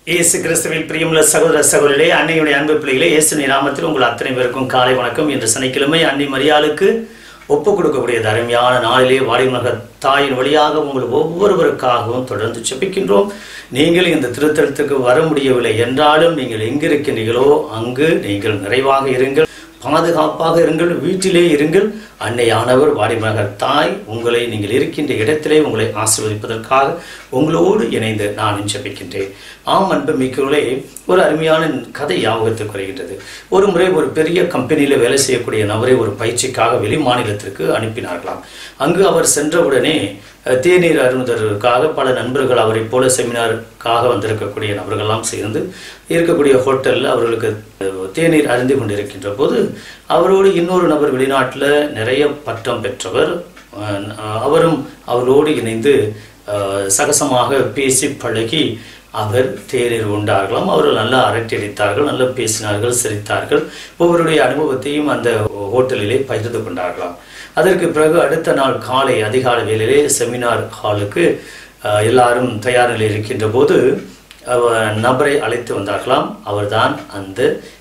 இயேசு கிறிஸ்துவில் பிரியமுள்ள சகோதர சகோதரிகளே அன்னையுடைய அன்பு பிள்ளைகளே இயேசு நாமத்தில் உங்கள் அத்தனை பேருக்கும் காலை வணக்கம் இன்று சனிக்கிழமை அன்னை மரியாளுக்கு ஒப்பு கொடுக்கக்கூடிய அருமையான நாளிலே வாடிமக தாயின் வழியாக உங்கள் ஒவ்வொருவருக்காகவும் தொடர்ந்து செபிக்கின்றோம் நீங்கள் இந்த திருத்தலத்துக்கு வர முடியவில்லை என்றாலும் நீங்கள் எங்கிருக்கின்றீர்களோ அங்கு நீங்கள் நிறைவாக இருங்கள் பாதுகாப்பாக இருங்கள் வீட்டிலே இருங்கள் அன்னையானவர் வாடிமகர் தாய் உங்களை நீங்கள் இருக்கின்ற இடத்திலே உங்களை ஆசீர்வதிப்பதற்காக உங்களோடு இணைந்து நான் ஜெபிக்கின்றேன் ஆம் அன்பு மிக்கவர்களே ஒரு அருமையான கதை ஞாபகத்துக்கு வருகின்றது ஒரு முறை ஒரு பெரிய கம்பெனியில் வேலை செய்யக்கூடிய நபரை ஒரு பயிற்சிக்காக வெளி மாநிலத்திற்கு அனுப்பினார்களாம் அங்கு அவர் சென்றவுடனே அஹ், தேநீர் அருந்துவதற்காக பல நண்பர்கள் அவரைப் போல செமினாருக்காக வந்திருக்கக்கூடிய நபர்கள்லாம் சேர்ந்து இருக்கக்கூடிய ஹோட்டலில் அவர்களுக்கு அஹ், தேநீர் அருந்தி கொண்டிருக்கின்ற போது அவரோடு இன்னொரு நபர் வெளிநாட்டில் நிறைய பட்டம் பெற்றவர் அஹ், அவரும் அவரோடு இணைந்து அஹ், சகசமாக பேசி பழகி அவர் தேநீர் உண்டார்களாம் அவர்கள் நல்லா அரட்டடித்தார்கள் நல்லா பேசினார்கள் சிரித்தார்கள் ஒவ்வொருடைய அனுபவத்தையும் அந்த ஹோட்டலிலே பகிர்ந்து கொண்டார்களாம் அதற்கு பிறகு அடுத்த நாள் காலை அதிகாலை வேளையிலே செமினார் ஹாலுக்கு அஹ், எல்லாரும் தயார் நிலையில் இருக்கின்ற போது அவர் நபரை அழைத்து வந்தார்களாம் அவர்தான் அந்த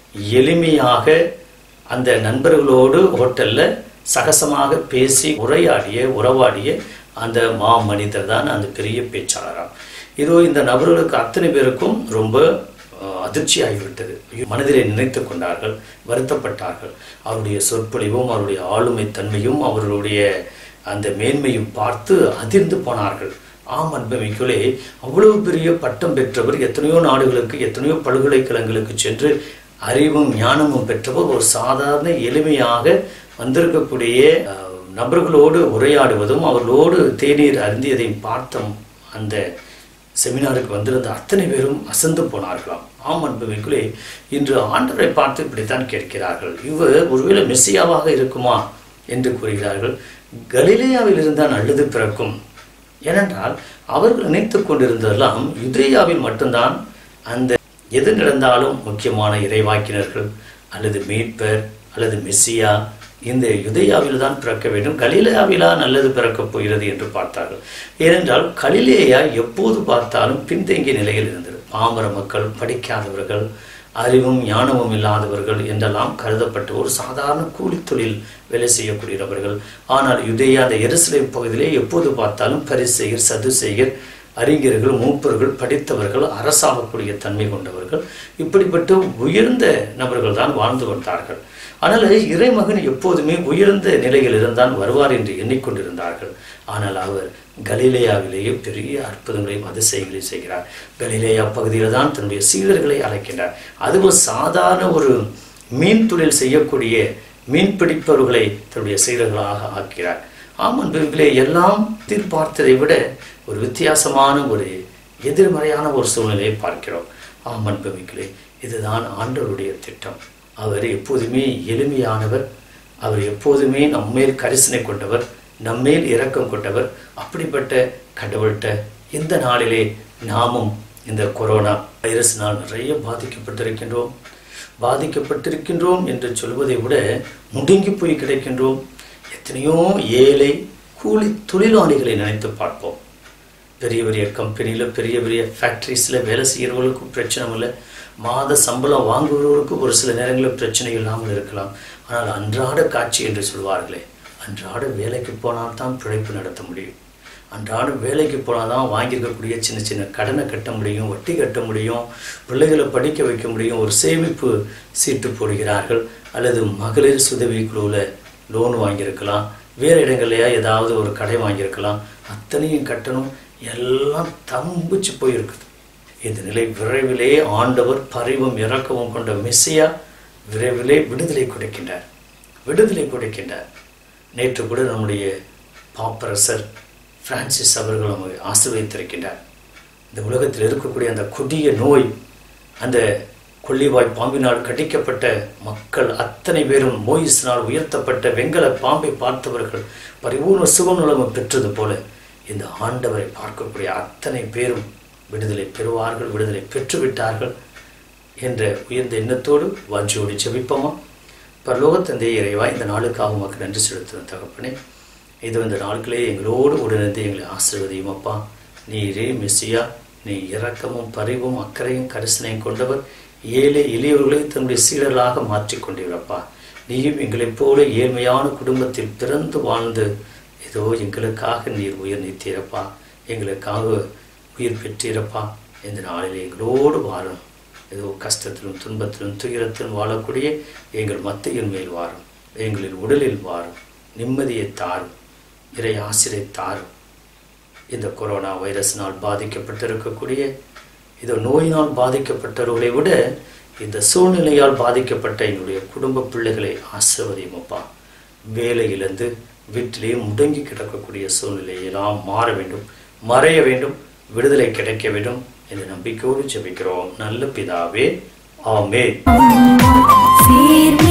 எளிமையாக அந்த நண்பர்களோடு ஹோட்டல்ல சகசமாக பேசி உரையாடிய உறவாடிய அந்த மா மனிதர் தான் அந்த பெரிய பேச்சாளராம் இதோ இந்த நபர்களுக்கு அத்தனை பேருக்கும் ரொம்ப அஹ், அதிர்ச்சி ஆகிவிட்டது ஐயோ, மனதிலே நினைத்து கொண்டார்கள் வருத்தப்பட்டார்கள் அவருடைய சொற்பொழிவும் அவருடைய ஆளுமை தன்மையும் அவர்களுடைய அந்த மேன்மையும் பார்த்து அதிர்ந்து போனார்கள் ஆம் அன்பமிக்குள்ளே அவ்வளவு பெரிய பட்டம் பெற்றவர் எத்தனையோ நாடுகளுக்கு எத்தனையோ பல்கலைக்கழகங்களுக்கு சென்று அறிவும் ஞானமும் பெற்றவர் ஒரு சாதாரண எளிமையாக வந்திருக்கக்கூடிய அஹ், நபர்களோடு உரையாடுவதும் அவர்களோடு தேநீர் அருந்தியதையும் பார்த்தோம் அந்த செமினாருக்கு வந்திருந்த அத்தனை பேரும் அசந்து போனார்களாம் ஆம் அன்புமிக்குள்ளே இன்று ஆண்டவரை பார்த்து இப்படித்தான் கேட்கிறார்கள் இவர் ஒருவேளை மெஸ்ஸியாவாக இருக்குமா என்று கூறுகிறார்கள் கலிலேயாவில் இருந்தால் நல்லது பிறக்கும் ஏனென்றால் அவர்கள் நினைத்துக் கொண்டிருந்ததெல்லாம் யுதேயாவில் மட்டும்தான் அந்த எது நடந்தாலும் முக்கியமான இறைவாக்கினர்கள் அல்லது மீட்பர் அல்லது மெஸ்ஸியா இந்த யுதேயாவில் தான் பிறக்க வேண்டும் கலிலேயாவிலா நல்லது பிறக்கப் போகிறது என்று பார்த்தார்கள் ஏனென்றால் கலிலேயா எப்போது பார்த்தாலும் பின்தங்கிய நிலையில் இருந்தது பாமர மக்கள் படிக்காதவர்கள் அறிவும் ஞானமும் இல்லாதவர்கள் என்றெல்லாம் கருதப்பட்ட ஒரு சாதாரண கூலித் தொழில் வேலை செய்யக்கூடியவர்கள் ஆனால் யுதேயா அந்த எருசலேம் பகுதியிலே எப்போது பார்த்தாலும் பரிசெயர் சதுசெயர் அறிஞர்கள் மூப்பர்கள் படித்தவர்கள் அரசாகக்கூடிய தன்மை கொண்டவர்கள் இப்படிப்பட்ட உயர்ந்த நபர்கள் தான் வாழ்ந்து வந்தார்கள் ஆனால் இறைமகன் எப்போதுமே உயர்ந்த நிலையில் இருந்தான் வருவார் என்று எண்ணிக்கொண்டிருந்தார்கள் ஆனால் அவர் கலிலேயாவிலேயே பெரிய அற்புதங்களையும் அதிசயங்களையும் செய்கிறார் கலிலேயா பகுதியில் தான் தன்னுடைய சீடர்களை அழைக்கின்றார் அதுவும் சாதாரண ஒரு மீன் தொழில் செய்யக்கூடிய மீன் பிடிப்பவர்களை தன்னுடைய சீடர்களாக ஆக்கிறார் ஆமன் பிரிவுகளே எல்லாம் எதிர்பார்த்ததை விட ஒரு வித்தியாசமான ஒரு எதிர்மறையான ஒரு சூழ்நிலையை பார்க்கிறோம் ஆமன் பிரிவுகளே இதுதான் ஆண்டவருடைய திட்டம் அவர் எப்போதுமே எளிமையானவர் அவர் எப்போதுமே நம்மேல் கரிசனை கொண்டவர் நம்மேல் இரக்கம் கொண்டவர் அப்படிப்பட்ட கடவுள்கிட்ட இந்த நாளிலே நாமும் இந்த கொரோனா வைரஸினால் நிறைய பாதிக்கப்பட்டிருக்கின்றோம் பாதிக்கப்பட்டிருக்கின்றோம் என்று சொல்வதை விட முடுங்கி போய் கிடைக்கின்றோம் எத்தனையோ ஏழை கூலி தொழிலாளிகளை நினைத்து பார்ப்போம் பெரிய பெரிய கம்பெனியில் பெரிய பெரிய ஃபேக்ட்ரிஸில் வேலை செய்கிறவர்களுக்கும் பிரச்சனை இல்லை மாத சம்பளம் வாங்குபவர்களுக்கு ஒரு சில நேரங்களில் பிரச்சனை இல்லாமல் இருக்கலாம் ஆனால் அன்றாட காட்சி என்று சொல்வார்களே அன்றாட வேலைக்கு போனால் தான் பிழைப்பு நடத்த முடியும் அன்றாட வேலைக்கு போனால் தான் வாங்கியிருக்கக்கூடிய சின்ன சின்ன கடனை கட்ட முடியும் வட்டி கட்ட முடியும் பிள்ளைகளை படிக்க வைக்க முடியும் ஒரு சேமிப்பு சீட்டு போடுகிறார்கள் அல்லது மகளிர் சுதவி குழுவில் லோன் வாங்கியிருக்கலாம் வேறு இடங்கள்லையா ஏதாவது ஒரு கடை வாங்கியிருக்கலாம் அத்தனையும் கட்டணும் எல்லாம் தம்பிச்சு போயிருக்குது இந்த நிலை விரைவிலே ஆண்டவர் பரிவும் இறக்கவும் கொண்ட மெஸ்ஸியா விரைவிலே விடுதலை கொடுக்கின்றார் விடுதலை கொடுக்கின்றார் நேற்று கூட நம்முடைய பாப்பரசர் பிரான்சிஸ் அவர்கள் நம்மை ஆசீர்வதித்திருக்கின்றார் இந்த உலகத்தில் இருக்கக்கூடிய அந்த கொடிய நோய் அந்த கொள்ளிவாய் பாம்பினால் கடிக்கப்பட்ட மக்கள் அத்தனை பேரும் மோயிஸினால் உயர்த்தப்பட்ட வெங்கல பாம்பை பார்த்தவர்கள் பரிபூர்ண சுகம் நலமும் பெற்றது போல இந்த ஆண்டவரை பார்க்கக்கூடிய அத்தனை பேரும் விடுதலை பெறுவார்கள் விடுதலை பெற்றுவிட்டார்கள் என்ற உயர்ந்த எண்ணத்தோடு வாஞ்சியோடு செபிப்போமா பரலோகத்தந்தை இறைவா இந்த நாளுக்காக உமக்கு நன்றி செலுத்தும் தகப்பனே இது இந்த நாட்களே எங்களோடு உடனிருந்து எங்களை ஆசீர்வதியும் அப்பா நீரே மெஸ்ஸியா நீ இரக்கமும் பரிவும் அக்கறையும் கரிசனையும் கொண்டவர் ஏழை எளியவர்களை தன்னுடைய சீடர்களாக மாற்றிக்கொண்டீரப்பா நீயும் எங்களைப் போல ஏழ்மையான குடும்பத்தில் பிறந்து வாழ்ந்து ஏதோ எங்களுக்காக நீர் உயிர் நீத்தீரப்பா எங்களுக்காக உயிர் பெற்றீரப்பா இந்த நாளில் எங்களோடு வாழும் ஏதோ கஷ்டத்திலும் துன்பத்திலும் துயரத்திலும் வாழக்கூடிய எங்கள் மத்தையின் மேல் வாரும் எங்களின் உடலில் வாரும் நிம்மதியை தாரும் இறை ஆசிரை தாரும் இந்த கொரோனா வைரஸினால் பாதிக்கப்பட்டிருக்கக்கூடிய இந்த நோயினால் பாதிக்கப்பட்டவர்களை விட இந்த சூழ்நிலையால் பாதிக்கப்பட்ட எங்களுடைய குடும்ப பிள்ளைகளை ஆசிர்வதியும் அப்பா வேலையிலிருந்து வீட்டிலே முடங்கி கிடக்கக்கூடிய சூழ்நிலையெல்லாம் மாற வேண்டும் மறைய வேண்டும் விடுதலை கிடைக்க வேண்டும் என்ற நம்பிக்கையோடு ஜெபிக்கிறோம் நல்ல பிதாவே ஆமே சேர்ந்து